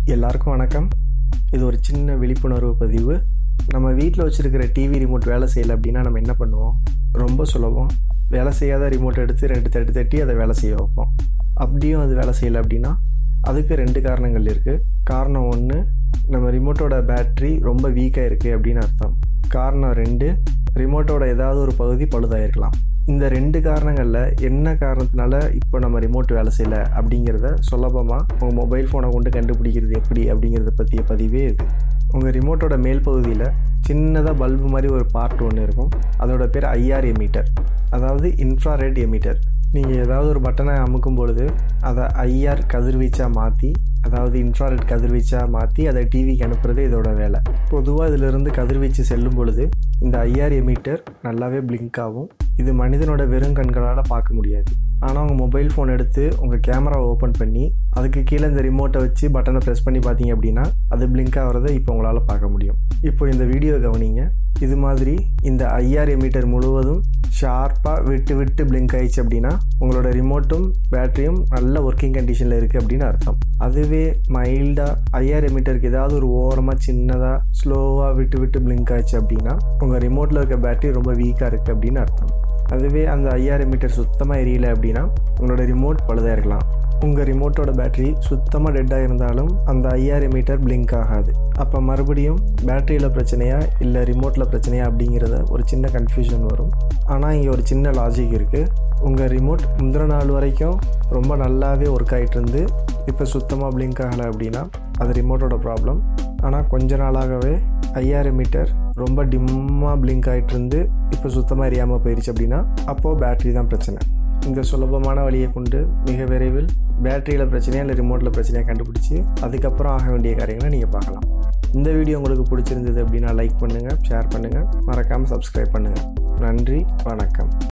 எல்லாருக்கும் வணக்கம் இது ஒரு சின்ன விழிப்புணர்வு பதிவு நம்ம வீட்டில் வச்சுருக்கிற டிவி ரிமோட் வேலை செய்யலை அப்படின்னா நம்ம என்ன பண்ணுவோம் ரொம்ப சுலபம் வேலை செய்யாத ரிமோட் எடுத்து ரெண்டு தட்டு தட்டி அதை வேலை செய்ய வைப்போம் அப்படியும் அது வேலை செய்யலை அப்படின்னா அதுக்கு ரெண்டு காரணங்கள் இருக்குது காரணம் ஒன்று நம்ம ரிமோட்டோட பேட்ரி ரொம்ப வீக்காக இருக்குது அப்படின்னு அர்த்தம் காரணம் ரெண்டு ரிமோட்டோட ஏதாவது ஒரு பகுதி பழுதாயிருக்கலாம் இந்த ரெண்டு காரணங்களில் என்ன காரணத்தினால இப்போ நம்ம ரிமோட் வேலை செய்யலை அப்படிங்கிறத சுலபமாக உங்கள் மொபைல் ஃபோனை கொண்டு கண்டுபிடிக்கிறது எப்படி அப்படிங்கிறத பற்றிய பதிவே இது உங்கள் ரிமோட்டோட மேல் பகுதியில் சின்னதாக பல்பு மாதிரி ஒரு பார்ட் ஒன்று இருக்கும் அதோட பேர் ஐஆர் எமீட்டர் அதாவது இன்ஃப்ராரெட் எமீட்டர் நீங்கள் ஏதாவது ஒரு பட்டனை அமுக்கும் பொழுது அதை ஐஆர் கதிர்வீச்சாக மாற்றி அதாவது இன்ஃப்ராரெட் கதிர்வீச்சாக மாற்றி அதை டிவிக்கு அனுப்புறது இதோட வேலை பொதுவாக இதிலிருந்து கதிர்வீச்சு செல்லும் பொழுது இந்த ஐஆர் எமீட்டர் நல்லாவே பிளிங்க் ஆகும் இது மனிதனோட வெறும் கண்களால் பார்க்க முடியாது ஆனால் உங்கள் மொபைல் ஃபோன் எடுத்து உங்கள் கேமராவை ஓப்பன் பண்ணி அதுக்கு கீழே இந்த ரிமோட்டை வச்சு பட்டனை ப்ரெஸ் பண்ணி பார்த்தீங்க அப்படின்னா அது பிளிங்க் ஆகிறத இப்போ உங்களால் பார்க்க முடியும் இப்போ இந்த வீடியோ கவனிங்க இது மாதிரி இந்த ஐஆர் எமீட்டர் முழுவதும் ஷார்ப்பாக விட்டு விட்டு பிளிங்க் ஆயிடுச்சு அப்படின்னா உங்களோட ரிமோட்டும் பேட்டரியும் நல்ல ஒர்க்கிங் கண்டிஷனில் இருக்குது அப்படின்னு அர்த்தம் அதுவே மைல்டாக ஐஆர் எமீட்டருக்கு ஏதாவது ஒரு ஓரமாக சின்னதாக ஸ்லோவாக விட்டு விட்டு பிளிங்க் ஆயிடுச்சு அப்படின்னா உங்கள் ரிமோட்டில் இருக்க பேட்டரி ரொம்ப வீக்காக இருக்குது அப்படின்னு அர்த்தம் அதுவே அந்த ஐஆர் எமீட்டர் சுத்தமாக எரியல அப்படின்னா உங்களோட ரிமோட் பழுதாக இருக்கலாம் உங்கள் ரிமோட்டோட பேட்டரி சுத்தமாக டெட்டாக இருந்தாலும் அந்த ஐஆர் எமீட்டர் பிளிங்க் ஆகாது அப்போ மறுபடியும் பேட்டரியில் பிரச்சனையா இல்லை ரிமோட்டில் பிரச்சனையா அப்படிங்கிறத ஒரு சின்ன கன்ஃபியூஷன் வரும் ஆனால் இங்கே ஒரு சின்ன லாஜிக் இருக்குது உங்கள் ரிமோட் முந்தின நாள் வரைக்கும் ரொம்ப நல்லாவே ஒர்க் ஆகிட்டு இருந்து இப்போ சுத்தமாக பிளிங்க் ஆகலை அப்படின்னா அது ரிமோட்டோட ப்ராப்ளம் ஆனால் கொஞ்ச நாளாகவே ஐஆர் எமீட்டர் ரொம்ப டிம்மாக பிளிங்க் ஆகிட்டு இருந்து இப்போ சுத்தமாக எரியாமல் போயிடுச்சு அப்படின்னா அப்போது பேட்டரி தான் பிரச்சனை இந்த சுலபமான வழியை கொண்டு மிக விரைவில் பேட்டரியில் பிரச்சனையா இல்லை ரிமோட்டில் பிரச்சனையாக கண்டுபிடிச்சி அதுக்கப்புறம் ஆக வேண்டிய காரியங்களை நீங்கள் பார்க்கலாம் இந்த வீடியோ உங்களுக்கு பிடிச்சிருந்தது அப்படின்னா லைக் பண்ணுங்கள் ஷேர் பண்ணுங்கள் மறக்காமல் சப்ஸ்கிரைப் பண்ணுங்கள் நன்றி வணக்கம்